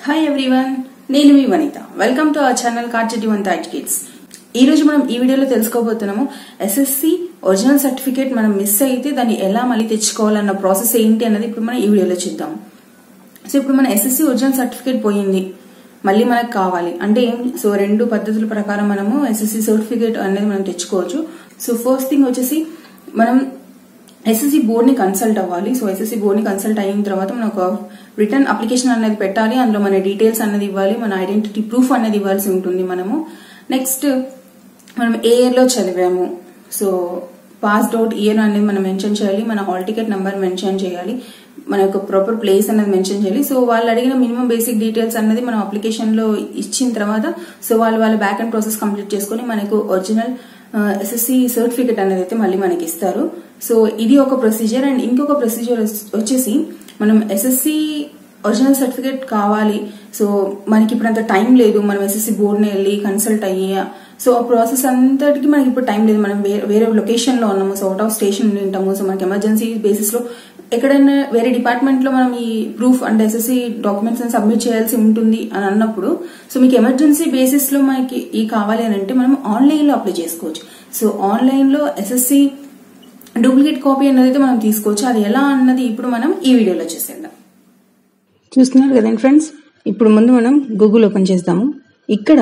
hi everyone నేను మీ Vanitha welcome to our channel కార్చెటి వన్ కిడ్స్ ఈ రోజు మనం ఈ వీడియోలో తెలుసుకోబోతున్నాము ఎస్ఎస్సి ఒరిజినల్ సర్టిఫికేట్ మనం మిస్ అయితే దాన్ని ఎలా మళ్ళీ తెచ్చుకోవాలన్న ప్రాసెస్ ఏంటి అన్నది ఇప్పుడు మనం ఈ వీడియోలో చూద్దాం సో ఇప్పుడు మన ఎస్ఎస్సి ఒరిజినల్ సర్టిఫికేట్ పోయింది మళ్ళీ మనకు కావాలి అంటే ఏం సో రెండు పద్ధతుల ప్రకారం మనము ఎస్ఎస్సి సర్టిఫికేట్ అనేది మనం తెచ్చుకోవచ్చు సో ఫస్ట్ థింగ్ వచ్చేసి మనం ఎస్ఎస్సి బోర్డ్ ని కన్సల్ట్ అవ్వాలి సో ఎస్ఎస్సి బోర్డ్ ని కన్సల్ట్ అయిన తర్వాత మనం ఒక రిటర్న్ అప్లికేషన్ అనేది పెట్టాలి అందులో మన డీటెయిల్స్ అనేది ఇవ్వాలి మన ఐడెంటిటీ ప్రూఫ్ అనేది ఇవ్వాల్సి ఉంటుంది మనము నెక్స్ట్ మనం ఏ ఇయర్ లో చదివాము సో పాస్డ్ అవుట్ ఇయర్ అనేది మనం మెన్షన్ చేయాలి మన హాల్ టికెట్ నెంబర్ మెన్షన్ చేయాలి మన యొక్క ప్రాపర్ ప్లేస్ అనేది మెన్షన్ చేయాలి సో వాళ్ళు అడిగిన మినిమం బేసిక్ డీటెయిల్స్ అనేది మనం అప్లికేషన్ లో ఇచ్చిన తర్వాత సో వాళ్ళు వాళ్ళ బ్యాక్ అండ్ ప్రాసెస్ కంప్లీట్ చేసుకుని మనకు ఒరిజినల్ ఎస్ఎస్సి సర్టిఫికేట్ అనేది అయితే మళ్ళీ మనకి ఇస్తారు సో ఇది ఒక ప్రొసీజర్ అండ్ ఇంకొక ప్రొసీజర్ వచ్చేసి మనం ఎస్ఎస్సి ఒరిజినల్ సర్టిఫికేట్ కావాలి సో మనకి ఇప్పుడు అంత టైం లేదు మనం ఎస్ఎస్సి బోర్డుని వెళ్ళి కన్సల్ట్ అయ్యి సో ఆ ప్రాసెస్ అంతటికి మనకి ఇప్పుడు టైం లేదు మనం వేరే వేరే లొకేషన్ లో ఉన్నాము సో అవుట్ ఆఫ్ స్టేషన్ ఉండి ఉంటాము సో మనకి ఎమర్జెన్సీ బేసిస్ లో ఎక్కడైనా వేరే డిపార్ట్మెంట్ లో మనం ఈ ప్రూఫ్ అంటే ఎస్ఎస్సి డాక్యుమెంట్స్ సబ్మిట్ చేయాల్సి ఉంటుంది అని అన్నప్పుడు సో మీకు ఎమర్జెన్సీ బేసిస్ లో మనకి ఈ కావాలి అని అంటే మనం ఆన్లైన్ లో అప్లై చేసుకోవచ్చు సో ఆన్లైన్ లో ఎస్ఎస్సి డూప్లికేట్ కాపీ అనేది అయితే మనం తీసుకోవచ్చు అది ఎలా అన్నది ఇప్పుడు మనం ఈ వీడియోలో చేసేద్దాం చూస్తున్నారు కదండి ఫ్రెండ్స్ ఇప్పుడు ముందు మనం గూగుల్ ఓపెన్ చేద్దాము ఇక్కడ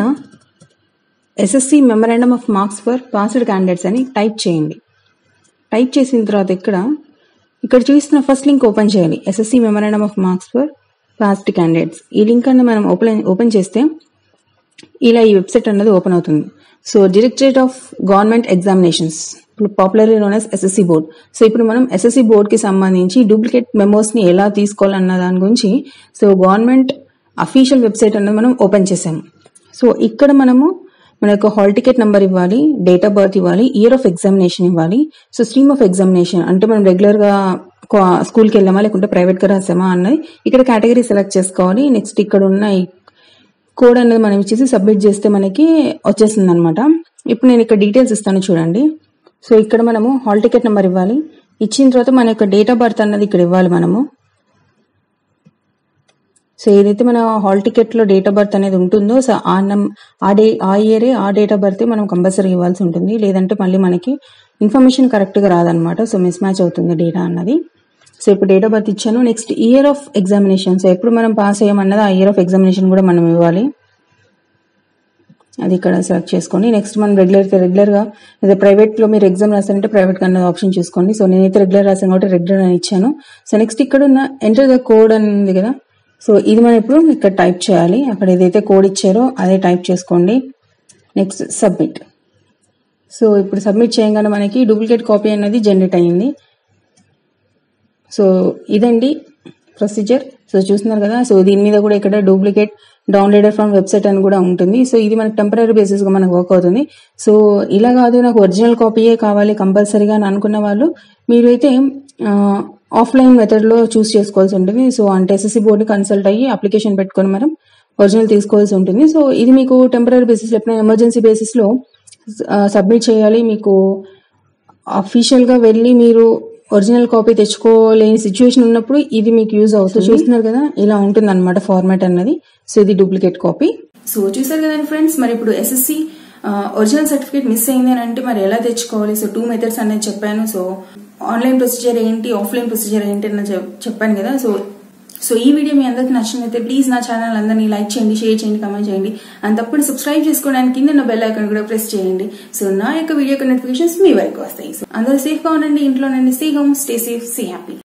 SSC memorandum of marks for passed candidates అని టైప్ చేయండి టైప్ చేసిన తర్వాత ఇక్కడ ఇక్కడ చూస్తున్న ఫస్ట్ లింక్ ఓపెన్ చేయాలి SSC memorandum of marks for passed candidates ఈ లింక్ అన్ని మనం ఓపెన్ ఓపెన్ చేస్తే ఇలా ఈ వెబ్సైట్ అన్నది ఓపెన్ అవుతుంది so directorate of government examinations popularly known as SSC board so ఇప్పుడు మనం ఎస్ఎస్సి బోర్డ్ కి సంబంధించి డూప్లికేట్ మెమోస్ ని ఎలా తీసుకోవాలన్న దాని గురించి సో గవర్నమెంట్ అఫీషియల్ వెబ్సైట్ అన్నది మనం ఓపెన్ చేసాము సో ఇక్కడ మనము మన యొక్క హాల్ టికెట్ నెంబర్ ఇవ్వాలి డేట్ ఆఫ్ బర్త్ ఇవ్వాలి ఇయర్ ఆఫ్ ఎగ్జామినేషన్ ఇవ్వాలి సో స్ట్రీమ్ ఆఫ్ ఎగ్జామినేషన్ అంటే మనం రెగ్యులర్ గా స్కూల్కి వెళ్ళామా లేకుంటే ప్రైవేట్ గా రాసామా అన్నది ఇక్కడ కేటగిరీ సెలెక్ట్ చేసుకోవాలి నెక్స్ట్ ఇక్కడ ఉన్న ఈ కోడ్ అనేది మనం ఇచ్చేసి సబ్మిట్ చేస్తే మనకి వచ్చేస్తుంది అనమాట ఇప్పుడు నేను ఇక్కడ డీటెయిల్స్ ఇస్తాను చూడండి సో ఇక్కడ మనము హాల్ టికెట్ నెంబర్ ఇవ్వాలి ఇచ్చిన తర్వాత మన యొక్క డేట్ ఆఫ్ బర్త్ అన్నది ఇక్కడ ఇవ్వాలి మనము సో ఏదైతే మన హాల్ టికెట్ లో డేట్ ఆఫ్ బర్త్ అనేది ఉంటుందో సో ఆ నం ఆ డే ఆ ఇయరే ఆ డేట్ ఆఫ్ బర్త్ మనం కంపల్సరీ ఇవ్వాల్సి ఉంటుంది లేదంటే మళ్ళీ మనకి ఇన్ఫర్మేషన్ కరెక్ట్ గా రాదనమాట సో మిస్ మ్యాచ్ అవుతుంది డేటా అన్నది సో ఇప్పుడు డేట్ ఆఫ్ బర్త్ ఇచ్చాను next year of examination so ఎప్పుడు మనం పాస్ అయ్యామన్నది ఆ ఇయర్ ఆఫ్ ఎగ్జామినేషన్ కూడా మనం ఇవ్వాలి అది ఇక్కడ సెలెక్ట్ చేసుకోండి నెక్స్ట్ మనం రెగ్యులర్ రెగ్యులర్ గా అదే ప్రైవేట్ లో మీరు ఎగ్జామ్ రాస్తారంటే ప్రైవేట్ అన్నది ఆప్షన్ చూసుకోండి సో నేనైతే రెగ్యులర్ రాసాను కాబట్టి రెగ్యులర్ అని ఇచ్చాను సో నెక్స్ట్ ఇక్కడ ఉన్న ఎంటర్ ద కోడ్ అని ఉంది కదా సో ఇది మనం ఇప్పుడు ఇక్కడ టైప్ చేయాలి అక్కడ ఏదైతే కోడ్ ఇచ్చారో అదే టైప్ చేసుకోండి నెక్స్ట్ సబ్మిట్ సో ఇప్పుడు సబ్మిట్ చేయగానే మనకి డూప్లికేట్ కాపీ అనేది జనరేట్ అయ్యింది సో ఇదండి ప్రొసీజర్ సో చూస్తున్నారు కదా సో దీని మీద కూడా ఇక్కడ డూప్లికేట్ డౌన్లోడెడ్ ఫ్రమ్ వెబ్సైట్ అని కూడా ఉంటుంది సో ఇది మనకి టెంపరీ బేసిస్ గా మనకు వర్క్ అవుతుంది సో ఇలా కాదు నాకు ఒరిజినల్ కాపీయే కావాలి కంపల్సరీగా అని అనుకున్న వాళ్ళు మీరైతే ఆఫ్లైన్ మెథడ్ లో చూస్ చేసుకోవాల్సి ఉంటుంది సో అంటే ఎస్ఎస్సి బోర్డు కన్సల్ట్ అయ్యి అప్లికేషన్ పెట్టుకొని మనం ఒరిజినల్ తీసుకోవాల్సి ఉంటుంది సో ఇది మీకు టెంపరీ బేసిస్ ఎప్పుడైనా ఎమర్జెన్సీ బేసిస్ లో సబ్మిట్ చేయాలి మీకు అఫీషియల్ గా వెళ్ళి మీరు ఒరిజినల్ కాపీ తెచ్చుకోలేని సిచ్యువేషన్ ఉన్నప్పుడు ఇది మీకు యూజ్ అవుతుంది చూస్తున్నారు కదా ఇలా ఉంటుంది అనమాట ఫార్మాట్ అన్నది సో ఇది డూప్లికేట్ కాపీ సో చూసారు కదండి ఫ్రెండ్స్ మరి ఇప్పుడు ఎస్ఎస్సి ఒరిజినల్ సర్టిఫికేట్ మిస్ అయింది అని అంటే మరి ఎలా తెచ్చుకోవాలి సో టూ మెథడ్స్ అనేది చెప్పాను సో ఆన్లైన్ ప్రొసీజర్ ఏంటి ఆఫ్లైన్ ప్రొసీజర్ ఏంటి అని చెప్పాను కదా సో సో ఈ వీడియో మీ అందరికి నచ్చినైతే ప్లీజ్ నా ఛానల్ అందరినీ లైక్ చేయండి షేర్ చేయండి కమెంట్ చేయండి అండ్ తప్పని సబ్స్క్రైబ్ చేసుకోవడానికి కింద ఉన్న బెల్ ఐకాన్ కూడా ప్రెస్ చేయండి సో నా యొక్క వీడియో నోటిఫికేషన్స్ మీ వరకు వస్తాయి సో అందరూ సేఫ్ గా ఉండండి ఇంట్లో ఉండండి see home stay safe see happy